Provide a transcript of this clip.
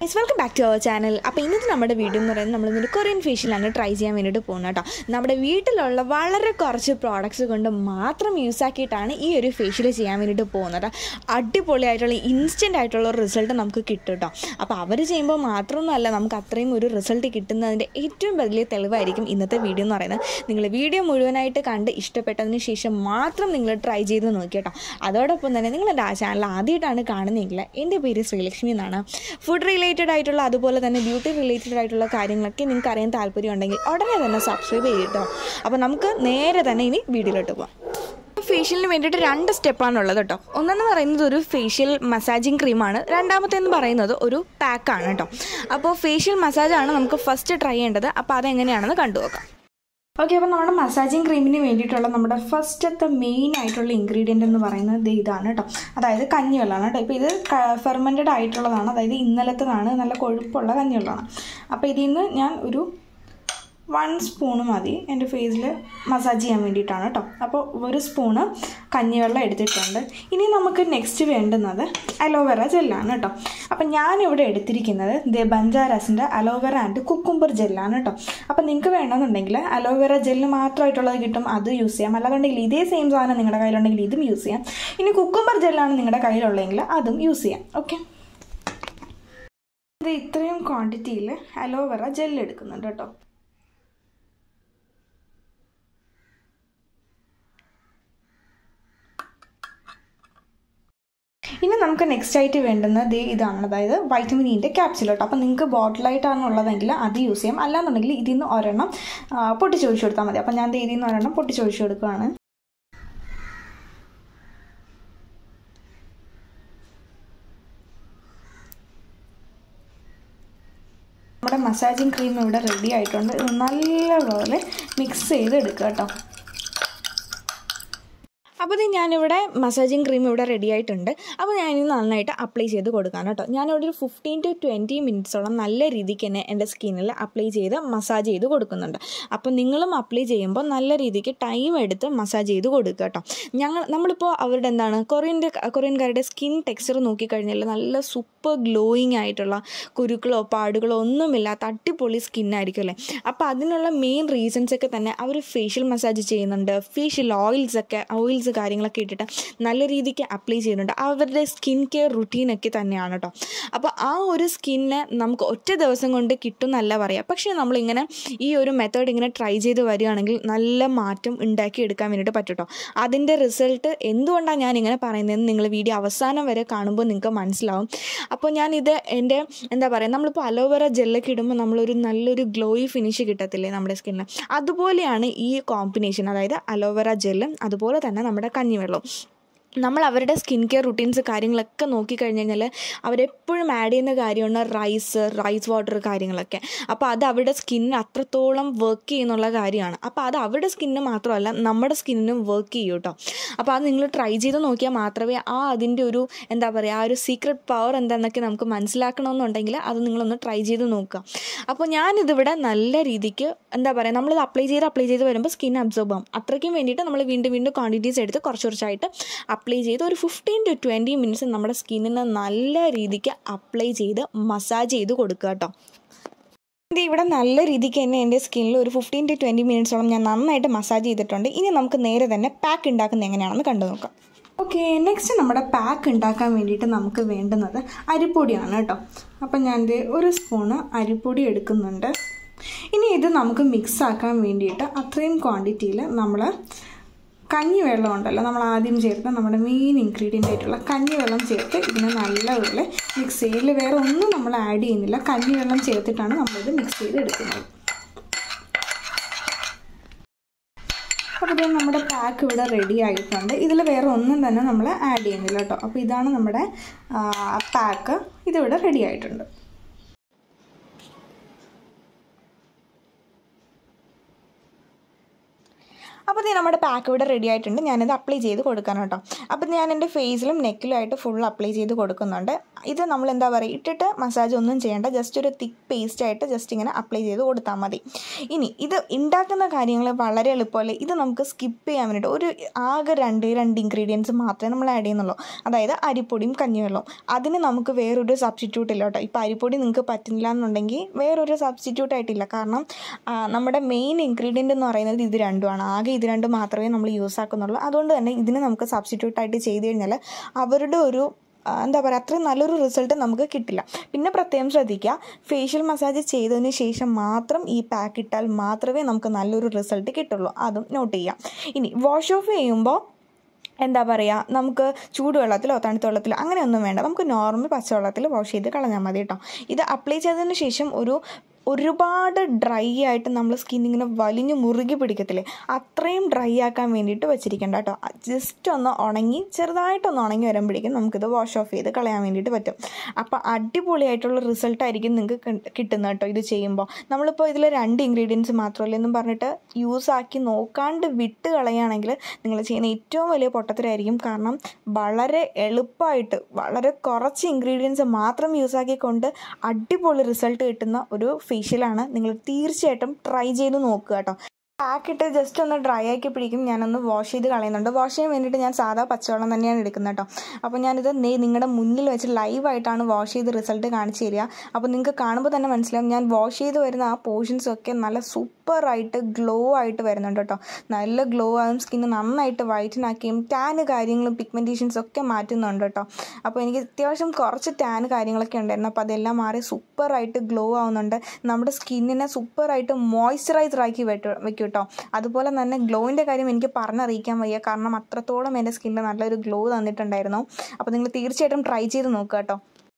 guys welcome back to our channel അപ്പോൾ ഇന്നത്തെ നമ്മുടെ വീഡിയോ എന്ന് പറയുന്നത് നമ്മളിന്നൊരു കൊറിയൻ ഫേഷ്യലാണ് ട്രൈ ചെയ്യാൻ വേണ്ടിയിട്ട് പോകുന്നത് കേട്ടോ നമ്മുടെ വീട്ടിലുള്ള വളരെ കുറച്ച് പ്രോഡക്റ്റ്സ് കൊണ്ട് മാത്രം യൂസ് ആക്കിയിട്ടാണ് ഈ ഒരു ഫേഷ്യൽ ചെയ്യാൻ വേണ്ടിയിട്ട് പോകുന്നത് അടിപൊളിയായിട്ടുള്ള ഇൻസ്റ്റൻ്റ് ആയിട്ടുള്ള റിസൾട്ട് നമുക്ക് കിട്ടും കേട്ടോ അപ്പോൾ അവർ ചെയ്യുമ്പോൾ മാത്രമൊന്നുമല്ല നമുക്ക് അത്രയും ഒരു റിസൾട്ട് കിട്ടുന്നതിൻ്റെ ഏറ്റവും വലിയ തെളിവായിരിക്കും ഇന്നത്തെ വീഡിയോ എന്ന് പറയുന്നത് നിങ്ങൾ വീഡിയോ മുഴുവനായിട്ട് കണ്ട് ഇഷ്ടപ്പെട്ടതിന് ശേഷം മാത്രം നിങ്ങൾ ട്രൈ ചെയ്ത് നോക്കി കേട്ടോ അതോടൊപ്പം തന്നെ നിങ്ങൾ എൻ്റെ ആ ചാനൽ ആദ്യമായിട്ടാണ് കാണുന്നതെങ്കിൽ എൻ്റെ പേര് ശ്രീലക്ഷ്മി എന്നാണ് ഫുഡ് റിലേറ്റഡ് ആയിട്ടുള്ള അതുപോലെ തന്നെ ബ്യൂട്ടി റിലേറ്റഡ് ആയിട്ടുള്ള കാര്യങ്ങളൊക്കെ നിങ്ങൾക്ക് അറിയാൻ താല്പര്യം ഉണ്ടെങ്കിൽ ഉടനെ തന്നെ സബ്സ്ക്രൈബ് ചെയ്യട്ടോ അപ്പോൾ നമുക്ക് നേരെ തന്നെ ഇനി വീഡിയോയിലോട്ട് പോകാം ഫേഷ്യലിന് വേണ്ടിയിട്ട് രണ്ട് സ്റ്റെപ്പാണുള്ളത് കേട്ടോ ഒന്നെന്ന് പറയുന്നത് ഒരു ഫേഷ്യൽ മസാജിങ് ക്രീമാണ് രണ്ടാമത്തേന്ന് പറയുന്നത് ഒരു പാക്കാണ് കേട്ടോ അപ്പോൾ ഫേഷ്യൽ മസാജാണ് നമുക്ക് ഫസ്റ്റ് ട്രൈ ചെയ്യേണ്ടത് അപ്പോൾ അതെങ്ങനെയാണെന്ന് കണ്ടുനോക്കാം ഓക്കെ അപ്പോൾ നമ്മുടെ മസാജിങ് ക്രീമിന് വേണ്ടിയിട്ടുള്ള നമ്മുടെ ഫസ്റ്റത്തെ മെയിൻ ആയിട്ടുള്ള ഇൻഗ്രീഡിയൻ്റ് എന്ന് പറയുന്നത് ദേ ഇതാണ് കേട്ടോ അതായത് കഞ്ഞിവെള്ളമാണ് കേട്ടോ ഇപ്പോൾ ഇത് ഫെർമെൻറ്റഡ് ആയിട്ടുള്ളതാണ് അതായത് ഇന്നലത്തതാണ് നല്ല കൊഴുപ്പുള്ള കഞ്ഞിവെള്ളമാണ് അപ്പോൾ ഇതിൽ നിന്ന് ഞാൻ ഒരു വൺ സ്പൂണ് മതി എൻ്റെ ഫേസിൽ മസാജ് ചെയ്യാൻ വേണ്ടിയിട്ടാണ് കേട്ടോ അപ്പോൾ ഒരു സ്പൂണ് കഞ്ഞിവെള്ളം എടുത്തിട്ടുണ്ട് ഇനി നമുക്ക് നെക്സ്റ്റ് വേണ്ടുന്നത് അലോവേറ ജെല്ലാണ് കേട്ടോ അപ്പം ഞാനിവിടെ എടുത്തിരിക്കുന്നത് ദേ ബഞ്ചാരസിൻ്റെ അലോവേറ ആൻഡ് കുക്കുംബർ ജെല്ലാണ് കേട്ടോ അപ്പം നിങ്ങൾക്ക് വേണമെന്നുണ്ടെങ്കിൽ അലോവേറ ജെല്ല് മാത്രമായിട്ടുള്ളത് കിട്ടും അത് യൂസ് ചെയ്യാം അല്ലാന്നുണ്ടെങ്കിൽ ഇതേ സെയിം സാധനം നിങ്ങളുടെ കയ്യിലുണ്ടെങ്കിൽ ഇതും യൂസ് ചെയ്യാം ഇനി കുക്കുംബർ ജെല്ലാണ് നിങ്ങളുടെ കയ്യിലുള്ളതെങ്കിൽ അതും യൂസ് ചെയ്യാം ഓക്കെ ഇത് ഇത്രയും ക്വാണ്ടിറ്റിയിൽ അലോവേറ ജെല്ല് എടുക്കുന്നുണ്ട് കേട്ടോ ഇനി നമുക്ക് നെക്സ്റ്റ് ആയിട്ട് വേണ്ടുന്നത് ദേ ഇതാണ് അതായത് വൈറ്റമിൻ ഇൻ്റെ ക്യാപ്സുൽ കേട്ടോ അപ്പോൾ നിങ്ങൾക്ക് ബോട്ടിലായിട്ടാണ് ഉള്ളതെങ്കിൽ അത് യൂസ് ചെയ്യാം അല്ലാന്നുണ്ടെങ്കിൽ ഇതിൽ നിന്ന് ഒരെണ്ണം പൊട്ടിച്ചൊഴിച്ചു കൊടുത്താൽ മതി അപ്പോൾ ഞാൻ ദേ ഇതിൽ നിന്ന് ഒരെണ്ണം പൊട്ടിച്ചൊഴിച്ചു കൊടുക്കുകയാണ് നമ്മുടെ മസാജിങ് ക്രീം ഇവിടെ റെഡി ആയിട്ടുണ്ട് ഇത് നല്ലപോലെ മിക്സ് ചെയ്ത് എടുക്കുക കേട്ടോ അപ്പോൾ ഇത് ഞാനിവിടെ മസാജിങ് ക്രീം ഇവിടെ റെഡി ആയിട്ടുണ്ട് അപ്പോൾ ഞാനിത് നന്നായിട്ട് അപ്ലൈ ചെയ്ത് കൊടുക്കാം കേട്ടോ ഞാനിവിടെ ഒരു ഫിഫ്റ്റീൻ ടു ട്വൻറ്റി മിനിറ്റ്സോളം നല്ല രീതിക്ക് തന്നെ എൻ്റെ സ്കിന്നിൽ അപ്ലൈ ചെയ്ത് മസാജ് ചെയ്ത് കൊടുക്കുന്നുണ്ട് അപ്പോൾ നിങ്ങളും അപ്ലൈ ചെയ്യുമ്പോൾ നല്ല രീതിക്ക് ടൈം എടുത്ത് മസാജ് ചെയ്ത് കൊടുക്കുക കേട്ടോ ഞങ്ങൾ നമ്മളിപ്പോൾ അവരുടെ എന്താണ് കൊറിയൻ്റെ കൊറിയൻകാരുടെ സ്കിൻ ടെക്സ്ചർ നോക്കിക്കഴിഞ്ഞാൽ നല്ല സൂപ്പർ ഗ്ലോയിങ് ആയിട്ടുള്ള കുരുക്കളോ പാടുകളോ ഒന്നുമില്ലാത്ത അടിപൊളി സ്കിന്നായിരിക്കും അല്ലേ അപ്പോൾ അതിനുള്ള മെയിൻ റീസൺസ് ഒക്കെ തന്നെ അവർ ഫേഷ്യൽ മസാജ് ചെയ്യുന്നുണ്ട് ഫേഷ്യൽ ഓയിൽസ് ഒക്കെ ഓയിൽസ് കാര്യങ്ങളൊക്കെ ഇട്ടിട്ട് നല്ല രീതിക്ക് അപ്ലൈ ചെയ്യുന്നുണ്ട് അവരുടെ സ്കിൻ കെയർ റുട്ടീനൊക്കെ തന്നെയാണ് കേട്ടോ അപ്പോൾ ആ ഒരു സ്കിന്നെ നമുക്ക് ഒറ്റ ദിവസം കൊണ്ട് കിട്ടുമെന്നല്ല പറയാം പക്ഷേ നമ്മളിങ്ങനെ ഈ ഒരു മെത്തേഡ് ഇങ്ങനെ ട്രൈ ചെയ്ത് വരികയാണെങ്കിൽ നല്ല മാറ്റം ഉണ്ടാക്കി എടുക്കാൻ വേണ്ടിയിട്ട് പറ്റും കേട്ടോ അതിൻ്റെ റിസൾട്ട് എന്തുകൊണ്ടാണ് ഞാൻ ഇങ്ങനെ പറയുന്നതെന്ന് നിങ്ങൾ വീഡിയോ അവസാനം വരെ കാണുമ്പോൾ നിങ്ങൾക്ക് മനസ്സിലാവും അപ്പോൾ ഞാൻ ഇത് എൻ്റെ എന്താ പറയുക നമ്മളിപ്പോൾ അലോവേറ ജെല്ലൊക്കെ ഇടുമ്പോൾ നമ്മളൊരു നല്ലൊരു ഗ്ലോയി ഫിനിഷ് കിട്ടത്തില്ലേ നമ്മുടെ സ്കിന്നിൽ അതുപോലെയാണ് ഈ കോമ്പിനേഷൻ അതായത് അലോവേറ ജെല്ലും അതുപോലെ തന്നെ നമ്മുടെ കഞ്ഞിവെള്ളവും നമ്മൾ അവരുടെ സ്കിൻ കെയർ റുട്ടീൻസ് കാര്യങ്ങളൊക്കെ നോക്കിക്കഴിഞ്ഞ് കഴിഞ്ഞാൽ അവരെപ്പോഴും ആഡ് ചെയ്യുന്ന കാര്യമാണ് റൈസ് റൈസ് വാട്ടർ കാര്യങ്ങളൊക്കെ അപ്പോൾ അത് അവരുടെ സ്കിന്നിന് അത്രത്തോളം വർക്ക് ചെയ്യുന്നുള്ള കാര്യമാണ് അപ്പോൾ അത് അവരുടെ സ്കിന്നിന് മാത്രമല്ല നമ്മുടെ സ്കിന്നിനും വർക്ക് ചെയ്യും കേട്ടോ അപ്പോൾ അത് നിങ്ങൾ ട്രൈ ചെയ്ത് നോക്കിയാൽ മാത്രമേ ആ അതിൻ്റെ ഒരു എന്താ പറയുക ആ ഒരു സീക്രട്ട് പവർ എന്താണെന്നൊക്കെ നമുക്ക് മനസ്സിലാക്കണമെന്നുണ്ടെങ്കിൽ അത് നിങ്ങളൊന്ന് ട്രൈ ചെയ്ത് നോക്കുക അപ്പോൾ ഞാനിതിവിടെ നല്ല രീതിക്ക് എന്താ പറയുക നമ്മളിത് അപ്ലൈ ചെയ്ത് അപ്ലൈ ചെയ്ത് വരുമ്പോൾ സ്കിൻ അബ്സോർബ് ആകും അത്രയ്ക്കും വേണ്ടിയിട്ട് നമ്മൾ വീണ്ടും വീണ്ടും ക്വാണ്ടിറ്റീസ് എടുത്ത് കുറച്ച് കുറച്ചായിട്ട് അപ്ലൈ ചെയ്ത് ഒരു ഫിഫ്റ്റീൻ ടു ട്വൻറ്റി മിനിറ്റ്സ് നമ്മുടെ സ്കിന്നിന് നല്ല രീതിക്ക് അപ്ലൈ ചെയ്ത് മസാജ് ചെയ്ത് കൊടുക്കുക കേട്ടോ ഇത് ഇവിടെ നല്ല രീതിക്ക് തന്നെ എൻ്റെ സ്കിന്നിൽ ഒരു ഫിഫ്റ്റീൻ ടു ട്വൻറ്റി മിനിറ്റ്സോളം ഞാൻ നന്നായിട്ട് മസാജ് ചെയ്തിട്ടുണ്ട് ഇനി നമുക്ക് നേരെ തന്നെ പാക്ക് ഉണ്ടാക്കുന്നത് എങ്ങനെയാണെന്ന് കണ്ടു നോക്കാം ഓക്കെ നെക്സ്റ്റ് നമ്മുടെ പാക്ക് ഉണ്ടാക്കാൻ വേണ്ടിയിട്ട് നമുക്ക് വേണ്ടുന്നത് അരിപ്പൊടിയാണ് കേട്ടോ അപ്പം ഞാൻ ഒരു സ്പൂണ് അരിപ്പൊടി എടുക്കുന്നുണ്ട് ഇനി ഇത് നമുക്ക് മിക്സ് ആക്കാൻ വേണ്ടിയിട്ട് അത്രയും ക്വാണ്ടിറ്റിയിൽ നമ്മൾ കഞ്ഞിവെള്ളം ഉണ്ടല്ലോ നമ്മൾ ആദ്യം ചേർത്ത് നമ്മുടെ മെയിൻ ഇൻഗ്രീഡിയൻ്റ് ആയിട്ടുള്ള കഞ്ഞിവെള്ളം ചേർത്ത് ഇതിനെ നല്ലപോലെ മിക്സ് ചെയ്യൽ വേറെ ഒന്നും നമ്മൾ ആഡ് ചെയ്യുന്നില്ല കഞ്ഞിവെള്ളം ചേർത്തിട്ടാണ് നമ്മളിത് മിക്സ് ചെയ്ത് എടുക്കുന്നത് അപ്പോൾ ഇത് നമ്മുടെ പാക്ക് ഇവിടെ റെഡി ആയിട്ടുണ്ട് ഇതിൽ വേറെ ഒന്നും തന്നെ നമ്മൾ ആഡ് ചെയ്യുന്നില്ല കേട്ടോ അപ്പോൾ ഇതാണ് നമ്മുടെ പാക്ക് ഇതിവിടെ റെഡി ആയിട്ടുണ്ട് അപ്പോൾ ഇത് നമ്മുടെ പാക്ക് ഇവിടെ റെഡി ആയിട്ടുണ്ട് ഞാനിത് അപ്ലൈ ചെയ്ത് കൊടുക്കണം കേട്ടോ അപ്പോൾ ഞാൻ എൻ്റെ ഫേസിലും നെക്കിലുമായിട്ട് ഫുൾ അപ്ലൈ ചെയ്ത് കൊടുക്കുന്നുണ്ട് ഇത് നമ്മൾ എന്താ പറയുക ഇട്ടിട്ട് മസാജ് ഒന്നും ചെയ്യേണ്ട ജസ്റ്റ് ഒരു തിക്ക് പേസ്റ്റ് ആയിട്ട് ജസ്റ്റ് ഇങ്ങനെ അപ്ലൈ ചെയ്ത് കൊടുത്താൽ മതി ഇനി ഇത് ഉണ്ടാക്കുന്ന കാര്യങ്ങൾ വളരെ എളുപ്പമല്ലേ ഇത് നമുക്ക് സ്കിപ്പ് ചെയ്യാൻ വേണ്ടിയിട്ട് ഒരു ആകെ രണ്ട് രണ്ട് ഇൻഗ്രീഡിയൻസ് മാത്രമേ നമ്മൾ ആഡ് ചെയ്യുന്നുള്ളൂ അതായത് അരിപ്പൊടിയും കഞ്ഞിവെള്ളവും അതിന് നമുക്ക് വേറൊരു സബ്സ്റ്റിറ്റ്യൂട്ട് ഇല്ല കേട്ടോ ഇപ്പോൾ അരിപ്പൊടി നിങ്ങൾക്ക് പറ്റില്ല എന്നുണ്ടെങ്കിൽ വേറൊരു സബ്സ്റ്റിറ്റ്യൂട്ട് ആയിട്ടില്ല കാരണം ആ, നമ്മുടെ മെയിൻ ഇൻഗ്രീഡിയൻ്റ് എന്ന് പറയുന്നത് ഇത് രണ്ടുമാണ് ആകെ ഇത് രണ്ട് മാത്രമേ നമ്മൾ യൂസ് ആക്കുന്നുള്ളൂ അതുകൊണ്ട് തന്നെ ഇതിന് നമുക്ക് സബ്സ്റ്റിറ്റ്യൂട്ട് ആയിട്ട് ചെയ്ത് കഴിഞ്ഞാൽ അവരുടെ ഒരു ആ, എന്താ പറയുക അത്രയും നല്ലൊരു റിസൾട്ട് നമുക്ക് കിട്ടില്ല പിന്നെ പ്രത്യേകം ശ്രദ്ധിക്കുക ഫേഷ്യൽ മസാജ് ചെയ്തതിന് ശേഷം മാത്രം ഈ പാക്ക് ഇട്ടാൽ മാത്രമേ നമുക്ക് നല്ലൊരു റിസൾട്ട് കിട്ടുള്ളൂ അതും നോട്ട് ചെയ്യാം ഇനി വാഷ് ഓഫ് ചെയ്യുമ്പോൾ എന്താ പറയുക നമുക്ക് ചൂടുവെള്ളത്തിലോ തണുത്ത വെള്ളത്തിലോ അങ്ങനെയൊന്നും വേണ്ട നമുക്ക് നോർമൽ പച്ചവെള്ളത്തിൽ വാഷ് ചെയ്ത് കളഞ്ഞാൽ മതി കേട്ടോ ഇത് അപ്ലൈ ചെയ്തതിന് ശേഷം ഒരു ഒരുപാട് ഡ്രൈ ആയിട്ട് നമ്മൾ സ്കിൻ ഇങ്ങനെ വലിഞ്ഞ് മുറുകി പിടിക്കത്തില്ലേ അത്രയും ഡ്രൈ ആക്കാൻ വേണ്ടിയിട്ട് വെച്ചിരിക്കേണ്ട കേട്ടോ ജസ്റ്റ് ഒന്ന് ഉണങ്ങി ചെറുതായിട്ടൊന്ന് ഉണങ്ങി വരുമ്പോഴേക്കും നമുക്കിത് വാഷ് ഓഫ് ചെയ്ത് കളയാൻ വേണ്ടിയിട്ട് പറ്റും അപ്പോൾ അടിപൊളിയായിട്ടുള്ള റിസൾട്ട് ആയിരിക്കും നിങ്ങൾക്ക് കിട്ടുന്നത് കേട്ടോ ഇത് ചെയ്യുമ്പോൾ നമ്മളിപ്പോൾ ഇതിൽ രണ്ട് ഇൻഗ്രീഡിയൻസ് മാത്രമല്ല എന്നും പറഞ്ഞിട്ട് യൂസ് ആക്കി നോക്കാണ്ട് വിട്ട് കളയുകയാണെങ്കിൽ നിങ്ങൾ ചെയ്യുന്ന ഏറ്റവും വലിയ പൊട്ടത്തരായിരിക്കും കാരണം വളരെ എളുപ്പമായിട്ട് വളരെ കുറച്ച് ഇൻഗ്രീഡിയൻസ് മാത്രം യൂസ് ആക്കിക്കൊണ്ട് അടിപൊളി റിസൾട്ട് കിട്ടുന്ന ഒരു ഫേഷ്യലാണ് നിങ്ങൾ തീർച്ചയായിട്ടും ട്രൈ ചെയ്ത് നോക്കുക കേട്ടോ പാക്ക് ഇട്ട് ജസ്റ്റ് ഒന്ന് ഡ്രൈ ആക്കി പിടിക്കും ഞാനൊന്ന് വാഷ് ചെയ്ത് കളയുന്നുണ്ട് വാഷ് ചെയ്യാൻ വേണ്ടിയിട്ട് ഞാൻ സാധാ പച്ചവെള്ളം തന്നെയാണ് എടുക്കുന്നത് കേട്ടോ അപ്പോൾ ഞാനിത് നേ നിങ്ങളുടെ മുന്നിൽ വെച്ച് ലൈവായിട്ടാണ് വാഷ് ചെയ്ത് റിസൾട്ട് കാണിച്ചു തരിക അപ്പോൾ നിങ്ങൾക്ക് കാണുമ്പോൾ തന്നെ മനസ്സിലാവും ഞാൻ വാഷ് ചെയ്ത് വരുന്ന ആ പോർഷൻസ് ഒക്കെ നല്ല സൂപ്പറായിട്ട് ഗ്ലോ ആയിട്ട് വരുന്നുണ്ട് കേട്ടോ നല്ല ഗ്ലോ ആകും സ്കിന്ന് നന്നായിട്ട് വൈറ്റൻ ആക്കിയും ടാന് കാര്യങ്ങളും പിഗ്മെൻറ്റേഷൻസ് ഒക്കെ മാറ്റുന്നുണ്ട് കേട്ടോ അപ്പോൾ എനിക്ക് അത്യാവശ്യം കുറച്ച് ടാൻ കാര്യങ്ങളൊക്കെ ഉണ്ടായിരുന്നു അപ്പോൾ അതെല്ലാം മാറി സൂപ്പറായിട്ട് ഗ്ലോ ആവുന്നുണ്ട് നമ്മുടെ സ്കിന്നിനെ സൂപ്പറായിട്ട് മോയ്സ്ചറൈസർ ആക്കി വെട്ടു വെക്കും കേട്ടോ അതുപോലെ തന്നെ ഗ്ലോയിൻ്റെ കാര്യം എനിക്ക് പറഞ്ഞറിയിക്കാൻ വയ്യ കാരണം അത്രത്തോളം എൻ്റെ സ്കിന്നിൽ നല്ലൊരു ഗ്ലോ തന്നിട്ടുണ്ടായിരുന്നു അപ്പോൾ നിങ്ങൾ തീർച്ചയായിട്ടും ട്രൈ ചെയ്ത് നോക്കുക കേട്ടോ